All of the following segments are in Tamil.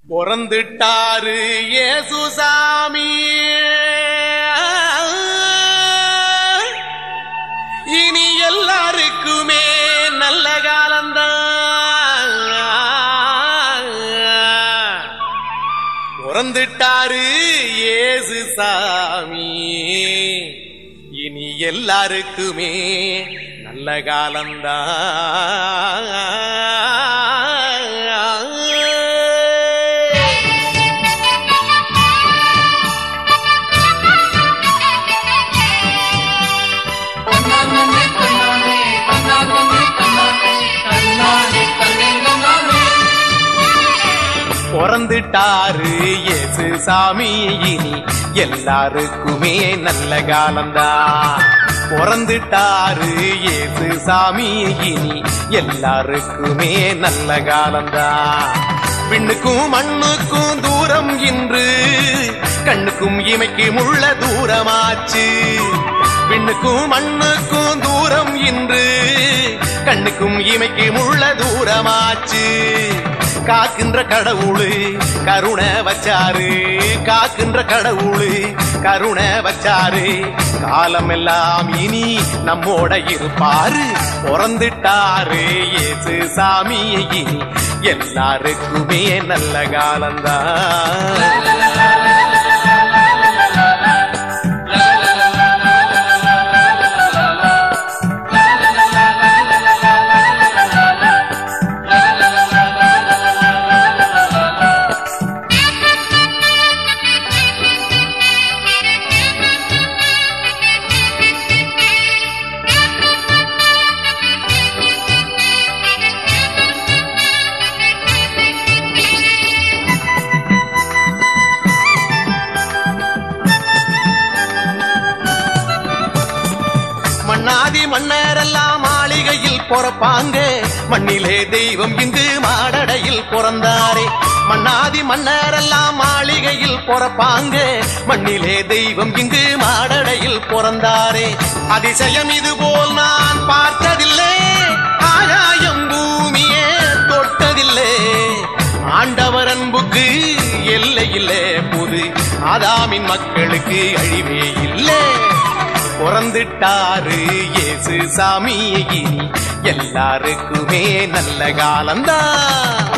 பிறந்துட்டாரு ஏசுசாமி இனி எல்லாருக்குமே நல்ல காலம்தான் பிறந்துட்டாரு ஏசுசாமி இனி எல்லாருக்குமே நல்ல காலம்தான் தன்னானே தன்னானே தன்னானே தன்னானே தன்னானே தன்னே தன்னானே பிறந்துட்டாரு இயேசு சாமி இனி எல்லாருக்குமே நல்ல காலம்தான் பிறந்துட்டாரு இயேசு சாமி இனி எல்லாருக்குமே நல்ல காலம்தான் விண்ணுக்கும் மண்ணுக்கும் தூரம் இன்று கண்ணுக்கும் இமைக்கும் உள்ள தூரமாச்சு விண்ணுக்கும் மண்ணுக்கும் தூரம் இன்று கண்ணுக்கும் இமைக்கும் உள்ள தூரமாச்சு காக்கின்ற கடவுளு கருணை வச்சாரு காக்கின்ற கடவுளு கருணை வச்சாரு காலம் எல்லாம் இனி நம்மோட இருப்பாரு பிறந்துட்டாரு இயேசு சாமி இனி எல்லாருக்குமே நல்ல காலம்தான் மண்ணாதி மன்னரெல்லாம் மாளிகையில் பொறப்பாங்க மண்ணிலே தெய்வம் இங்கு மாடடையில் பிறந்தாரே மண்ணாதி மன்னரெல்லாம் மாளிகையில் பொறப்பாங்க மண்ணிலே தெய்வம் இங்கு மாடடையில் பிறந்தாரே அதிசயம் இது போல் நான் பார்த்ததில்லை ஆகாயம் பூமியே தொட்டதில்லை ஆண்டவர் அன்புக்கு எல்லை இல்லை புது ஆதாமின் மக்களுக்கு அழிவே இல்லை பிறந்துட்டாரு இயேசு சாமி இனி எல்லாருக்குமே நல்ல காலம்தான்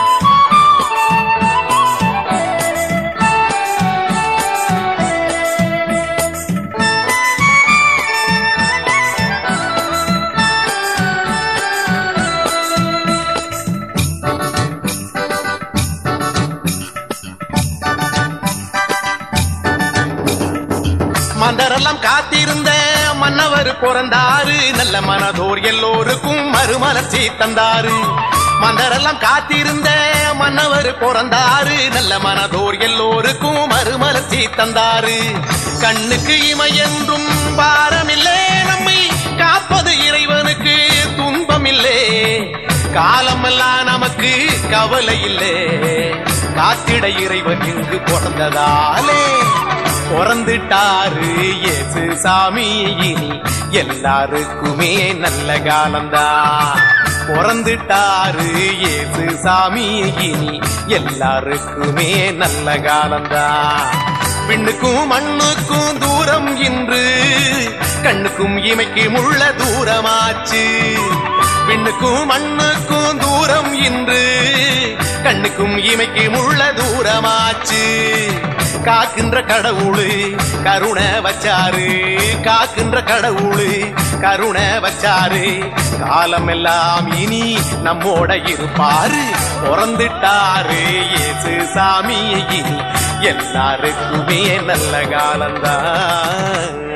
மந்தரெல்லாம் காத்திருந்த மன்னவர் பிறந்தாரு நல்ல மனதோர் எல்லோருக்கும் மறுமலர்ச்சி தந்தாரு மந்தரெல்லாம் காத்திருந்த மன்னவர் பிறந்தாரு நல்ல மனதோர் எல்லோருக்கும் மறுமலர்ச்சி தந்தாரு கண்ணுக்கு இமை என்றும் பாரமில்லை நம்மை காப்பது இறைவனுக்கு துன்பமில்லை காலமெல்லாம் நமக்கு கவலை இல்லை காத்திட இறைவன் இங்கு பிறந்ததாலே பிறந்துட்டாரு இயேசு சாமி இனி எல்லாருக்குமே நல்ல காலம்தான் பிறந்துட்டாரு இயேசு சாமி இனி எல்லாருக்குமே நல்ல காலம்தான் விண்ணுக்கும் மண்ணுக்கும் தூரம் இன்று கண்ணுக்கும் இமைக்கும் உள்ள தூரமாச்சு விண்ணுக்கும் மண்ணுக்கும் தூரம் இன்று கண்ணுக்கும் இமைக்கும் உள்ள தூரமாச்சு காக்கின்ற கடவுளு கருணை வச்சாரு காக்கின்ற கடவுளு கருணை வச்சாரு காலம் எல்லாம் இனி நம்மோட இருப்பாரு பிறந்துட்டாரு இயேசு சாமி இனி எல்லாருக்குமே நல்ல காலம்தான்